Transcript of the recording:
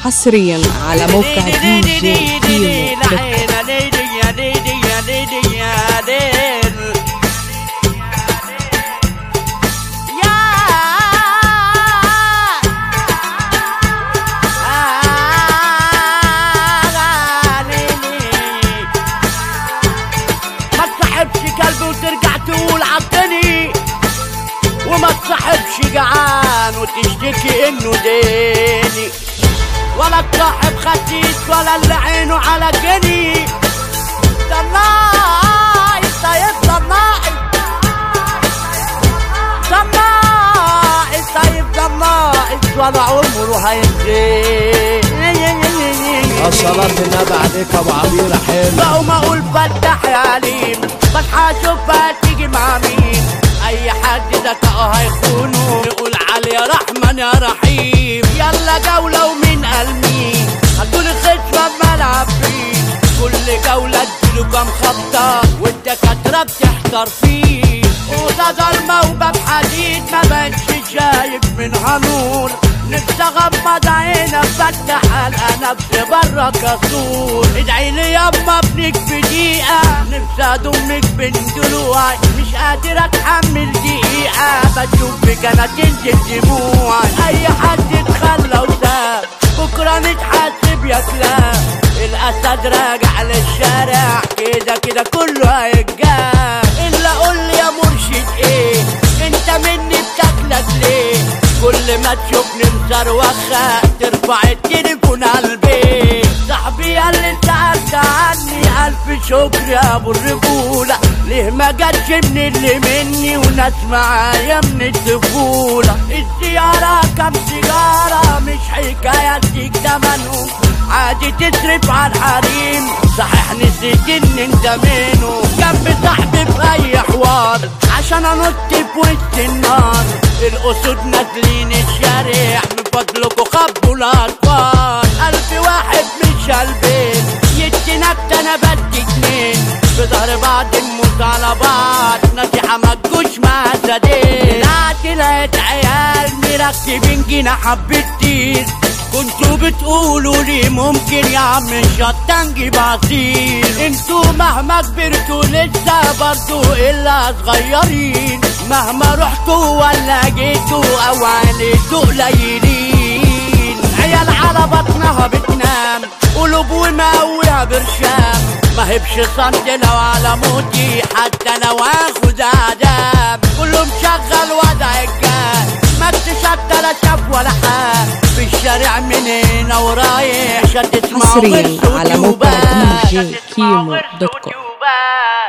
حصريا على موقع دي جي كيمو دوت كوم. ما تصاحبش كلب وترجع تقول عضني وما تصاحبش جعان وتشتكي انه ديني ولا تصاحب خسيس ولا اللي عينه على جني طلعي طيب طلعي طلعي طيب طلعي ولا عمره هينتهي صلاة النبي عليك ابو عبير حلو بقوم اقول فتح يا عليم بصحى اشوفها تيجي مع مين اي حد ذكاءه هيخونه يقول علي يا رحمن يا رحيم يلا جولة ومين قال مين هتقولي خشبة بملعب فيه كل جولة اديله كام خبطة والدكاترة بتحتار فيه أوضة ضلمة وباب حديد ما بقتش شايف منها نور نفسي اغمض عيني افتح القى نفسي برا كسور ادعي لي يما ابنك في دقيقة نفسي اضمك بين دلوعي مش قادر اتحمل دقيقة بشوفك انا تنزل دموعي اي حد اتخلى وساب بكرة نتحاسب يا كلاب الاسد راجع للشارع كده كده كله هيتجاب الا قول لي يا مرشد ايه انت مني بتاكلك ليه كل ما تشوفني مصروخة ترفع التليفون على البيت صاحبي قال لي سألت عني ألف شكر يا أبو الرجولة ليه ما جاتش من اللي مني وناس معايا من الطفولة الزيارة كام سيجارة مش حكاية اديك تمنهم عادي تصرف على الحريم صحيح نسيت ان انت منه جنب صاحبي في اي حوار عشان انط في وسط النار الاسود نازلين الشارع من فضلكوا خبوا الاطفال الف واحد مش قلبين يدي نكتة انا بدي اتنين في ظهر بعض نموت على بعض نصيحة ما تجوش مع زدين طلعت لقيت عيال مركبين جناح بتطير كنتوا بتقولوا لي ممكن يا عم الشطة نجيب عصير انتوا مهما كبرتوا لسه برضو الا صغيرين مهما رحتوا ولا جيتوا او عليتوا قليلين عيال على بطنها بتنام قلوب ومقويها برشام ما هبش صمت لو على موتي حتى لو اخد عذاب كله مشغل وضع الجاه ما اكتشفت لا شاف ولا حال في الشارع من هنا ورايح عشان تسمعوا حصرياً بالصوت على موقع وبس. DJ عشان تسمعوا كيمو دوت بالصوت كوم. وبس.